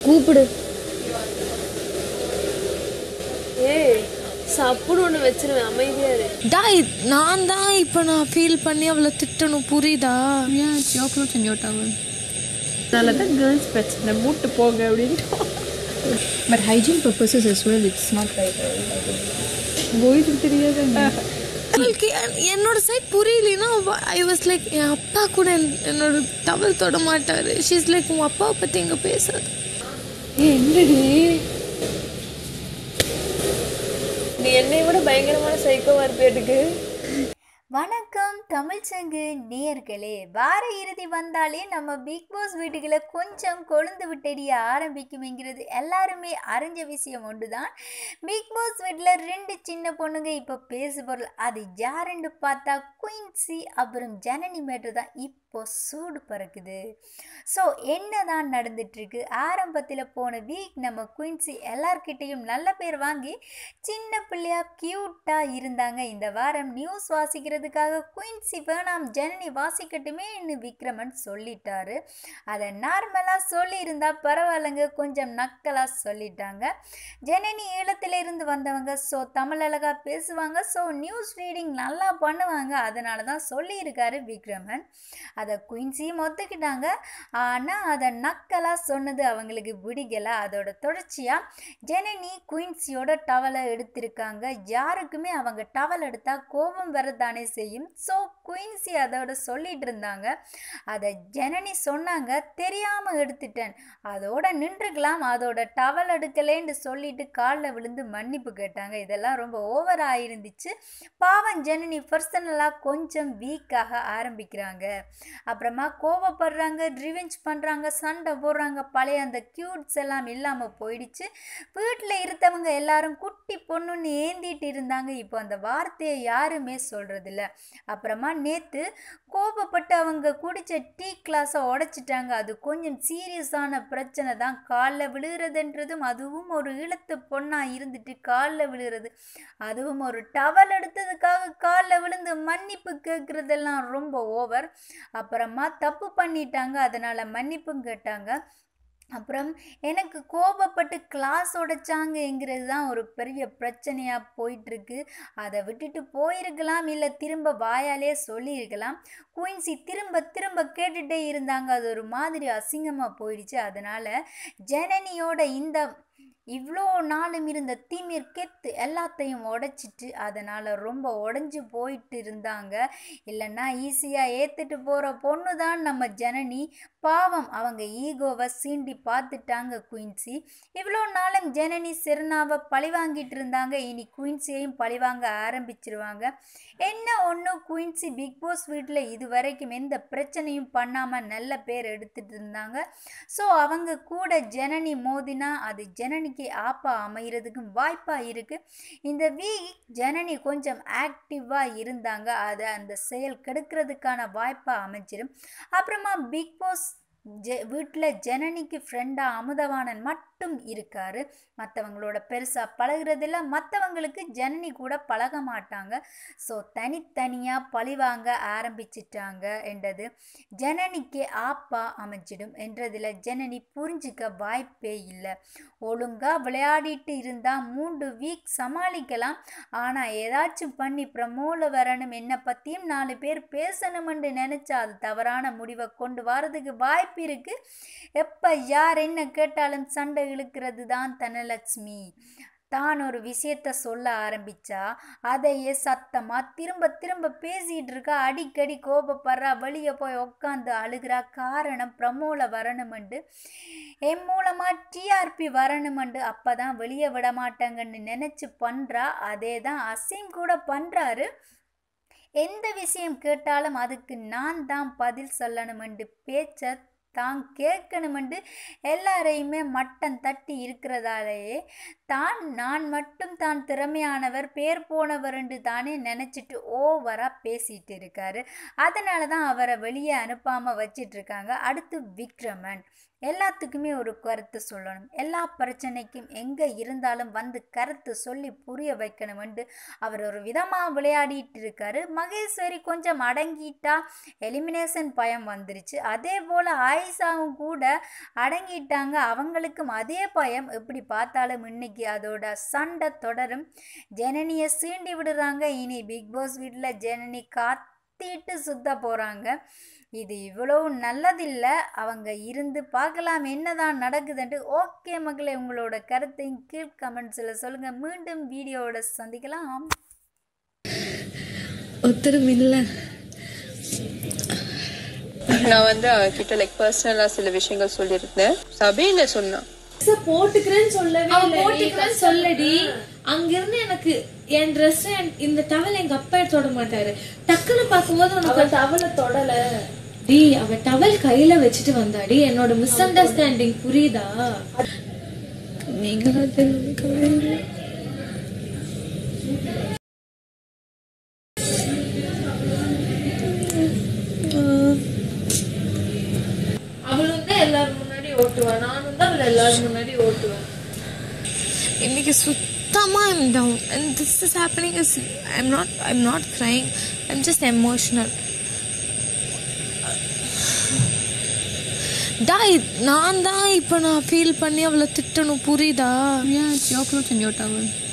கூப்பிடு ஏய் சப்புன்னு ஒன்று வச்சிருவேன் அமைதியா இரு டாய் நான் தான் இப்போ நான் ஃபீல் பண்ணி அவளை திட்டணும் புரியுதா Yeah, it's your clothes and your towel. அதனால தான் கேர்ள்ஸ் பிரச்சனை மூட்டு போங்க அப்படின்ட்டு but hygiene purposes as well it's not right பாய்ஸுக்கு தெரியாது அவளுக்கு என்- என்னோட சைட் புரியலனா ஐ வாஸ் லைக் என் அப்பா கூட என்- என்னோட டவல் தொட மாட்டாரு ஷீஸ் லைக் உன் அப்பாவை பற்றி இங்கே பேசாது என்னடி நீ என்னை விட பயங்கரமான சைக்கோவா இருப்பேட்டுக்கு வணக்கம் தமிழ்ச்சங்கு நேயர்களே வார இறுதி வந்தாலே நம்ம பிக் பாஸ் வீட்டுகளை கொஞ்சம் கொழுந்து விட்டெறிய ஆரம்பிக்கும்ங்கிறது எல்லாருமே அறிஞ்ச விஷயம் ஒன்று தான் பிக் பாஸ் வீட்டில் ரெண்டு சின்ன பொண்ணுங்க இப்போ பேசு பொருள் அது யாருன்னு பார்த்தா குயின்சி அப்புறம் ஜனனி மேட்ரு தான் இப்போ சூடு பறக்குது ஸோ என்ன தான் நடந்துட்டுருக்கு ஆரம்பத்தில் போன வீக் நம்ம குயின்சி எல்லார்கிட்டேயும் நல்ல பேர் வாங்கி சின்ன பிள்ளையா க்யூட்டாக இருந்தாங்க இந்த வாரம் நியூஸ் வாசிக்கிறதுக்காக குயின்சி வேணாம் ஜனனி வாசிக்கட்டுமேன்னு விக்ரமன் சொல்லிட்டாரு அதை நார்மலாக சொல்லியிருந்தா பரவாயில்லைங்க கொஞ்சம் நக்கலாக சொல்லிட்டாங்க ஜனனி ஈழத்துல இருந்து வந்தவங்க ஸோ தமிழ் அழகா பேசுவாங்க ஸோ நியூஸ் ரீடிங் நல்லா பண்ணுவாங்க அதனால தான் சொல்லியிருக்காரு விக்ரமன் அதை குயின்சியும் ஒத்துக்கிட்டாங்க ஆனால் அதை நக்கலாக சொன்னது அவங்களுக்கு பிடிக்கல அதோட தொடர்ச்சியாக ஜனனி குயின்சியோட டவலை எடுத்திருக்காங்க யாருக்குமே அவங்க டவல் எடுத்தால் கோபம் வரத்தானே செய்யும் ஸோ குயின்சி அதோட சொல்லிட்டு இருந்தாங்க அதை ஜனனி சொன்னாங்க தெரியாமல் எடுத்துட்டேன் அதோட நின்றுக்கலாம் அதோட டவல் எடுக்கலேன்னு சொல்லிட்டு காலில் விழுந்து மன்னிப்பு கேட்டாங்க இதெல்லாம் ரொம்ப ஓவர் ஆயிருந்துச்சு பாவம் ஜனனி பர்சனலாக கொஞ்சம் வீக்காக ஆரம்பிக்கிறாங்க அப்புறமா கோவப்படுறாங்க ரிவெஞ்ச் பண்ணுறாங்க சண்டை போடுறாங்க பழைய அந்த க்யூட்ஸ் எல்லாம் இல்லாமல் போயிடுச்சு வீட்டில் இருந்தவங்க எல்லாரும் குட்டி பொண்ணுன்னு ஏந்திட்டு இருந்தாங்க இப்போ அந்த வார்த்தையை யாருமே சொல்கிறதில்ல அப்புறமா நேற்று கோபப்பட்டு அவங்க குடித்த டீ கிளாஸை உடைச்சிட்டாங்க அது கொஞ்சம் சீரியஸான பிரச்சனை தான் காலில் விழுகிறதுன்றதும் அதுவும் ஒரு இழுத்து பொண்ணாக இருந்துட்டு காலில் விழுகிறது அதுவும் ஒரு டவல் எடுத்ததுக்காக காலில் விழுந்து மன்னிப்பு கேட்குறதெல்லாம் ரொம்ப ஓவர் அப்புறமா தப்பு பண்ணிட்டாங்க அதனால் மன்னிப்பும் கேட்டாங்க அப்புறம் எனக்கு கோபப்பட்டு கிளாஸ் உடைச்சாங்கங்கிறது தான் ஒரு பெரிய பிரச்சனையாக போயிட்டுருக்கு அதை விட்டுட்டு போயிருக்கலாம் இல்லை திரும்ப வாயாலே சொல்லியிருக்கலாம் குயின்சி திரும்ப திரும்ப கேட்டுகிட்டே இருந்தாங்க அது ஒரு மாதிரி அசிங்கமாக போயிடுச்சு அதனால் ஜனனியோட இந்த இவ்வளோ நாளும் இருந்த திமிர் கெத்து எல்லாத்தையும் உடைச்சிட்டு அதனால் ரொம்ப உடஞ்சி போயிட்டு இருந்தாங்க இல்லைன்னா ஈஸியாக ஏற்றுட்டு போகிற பொண்ணு தான் நம்ம ஜனனி பாவம் அவங்க ஈகோவை சீண்டி பார்த்துட்டாங்க குயின்சி இவ்வளோ நாளும் ஜனனி செர்னாவை பழிவாங்கிட்டு இருந்தாங்க இனி குயின்சியையும் பழிவாங்க ஆரம்பிச்சிருவாங்க என்ன ஒன்று குயின்சி பிக் பாஸ் வீட்டில் இது வரைக்கும் எந்த பிரச்சனையும் பண்ணாமல் நல்ல பேர் எடுத்துட்டு இருந்தாங்க ஸோ அவங்க கூட ஜனனி மோதினா அது ஜனனிக்கு ஆப்பா அமைகிறதுக்கும் வாய்ப்பாக இருக்குது இந்த வீக் ஜனனி கொஞ்சம் ஆக்டிவாக இருந்தாங்க அது அந்த செயல் கெடுக்கிறதுக்கான வாய்ப்பாக அமைஞ்சிடும் அப்புறமா பிக் பாஸ் ஜெ வீட்டில் ஜனனிக்கு ஃப்ரெண்டாக அமுதவாணன் மட்டும் இருக்கார் மற்றவங்களோட பெருசாக பழகுறதில்ல மற்றவங்களுக்கு ஜனனி கூட பழக மாட்டாங்க ஸோ தனித்தனியாக பழிவாங்க ஆரம்பிச்சிட்டாங்க என்றது ஜனனிக்கு ஆப்பா அமைஞ்சிடும் என்றதில் ஜனனி புரிஞ்சிக்க வாய்ப்பே இல்லை ஒழுங்காக விளையாடிட்டு இருந்தால் மூன்று வீக் சமாளிக்கலாம் ஆனால் ஏதாச்சும் பண்ணி ப்ரமோல வரணும் என்னை பற்றியும் நாலு பேர் பேசணுமென்று நினச்சா அது தவறான முடிவை கொண்டு வரதுக்கு வாய்ப்பு இருக்கு எப்போ யார் என்ன கேட்டாலும் சண்டை இழுக்கிறது தான் தனலட்சுமி தான் ஒரு விஷயத்த சொல்ல ஆரம்பிச்சா அதையே சத்தமா திரும்ப திரும்ப பேசிட்டு இருக்கா அடிக்கடி கோபப்படுறா வெளியே போய் உக்காந்து அழுகிறா காரணம் ப்ரமோல வரணுமெண்டு என் மூலமா டிஆர்பி வரணுமெண்டு அப்பதான் வெளியே விட மாட்டாங்கன்னு நினைச்சு பண்றா அதே தான் அசீம் கூட பண்றாரு எந்த விஷயம் கேட்டாலும் அதுக்கு நான் தான் பதில் சொல்லணுமெண்டு பேச்ச தான் கேட்கணுமெண்டு எல்லாரையுமே மட்டம் தட்டி இருக்கிறதாலேயே தான் நான் மட்டும் தான் திறமையானவர் பேர் போனவர்ன்று தானே நினச்சிட்டு ஓவராக பேசிட்டு இருக்காரு அதனால தான் அவரை வெளியே அனுப்பாமல் வச்சிட்டு இருக்காங்க அடுத்து விக்ரமன் எல்லாத்துக்குமே ஒரு கருத்து சொல்லணும் எல்லா பிரச்சனைக்கும் எங்கே இருந்தாலும் வந்து கருத்து சொல்லி புரிய வைக்கணும்ன்ட்டு அவர் ஒரு விதமாக விளையாடிட்டு இருக்காரு மகேஸ்வரி கொஞ்சம் அடங்கிட்டா எலிமினேஷன் பயம் வந்துருச்சு அதே போல் ஆயிஷாவும் கூட அடங்கிட்டாங்க அவங்களுக்கும் அதே பயம் எப்படி பார்த்தாலும் இன்னைக்கு அதோட சண்டை தொடரும் ஜனனியை சீண்டி விடுறாங்க இனி பிக் பாஸ் வீட்டில் ஜனனி காத்திட்டு சுத்த போகிறாங்க இது இவ்வளவு நல்லதில்லை அவங்க இருந்து பார்க்கலாம் என்னதான் நடக்குதுன்ட்டு ஓகே மக்களே உங்களோட கருத்தையும் கீழ் கமெண்ட்ஸில் சொல்லுங்கள் மீண்டும் வீடியோவோட சந்திக்கலாம் ஒருத்தரும் இல்லை நான் வந்து அவகிட்ட லைக் பர்சனலா சில விஷயங்கள் சொல்லியிருந்தேன் சபையில சொன்னான் போட்டுக்கிறேன்னு சொல்லவே அவன் இல்லை போட்டுக்கிறேன்னு சொல்லடி அங்க இருந்து எனக்கு என் ட்ரெஸ் இந்த டவல் எங்க அப்பா எடுத்து விட மாட்டாரு டக்குன்னு பார்க்கும்போது உனக்கு அவன் தவளை தொடல டி அவ டவல் கையில வச்சுட்டு வந்தாடி என்னோட மிஸ் அண்டர்ஸ்டாண்டிங் புரியுதா நீங்க அது கவலை அவளும் தான் எல்லாரும் முன்னாடி ஓட்டுவா நானும் தான் அவளை எல்லாரும் முன்னாடி ஓட்டுவேன் இன்னைக்கு சுத்தமா I'm down and this is happening is I'm not I'm not crying I'm just emotional டா நான் தான் இப்போ நான் ஃபீல் பண்ணி அவளை திட்டணும் புரியுதா Yeah, it's your clothes and your towel.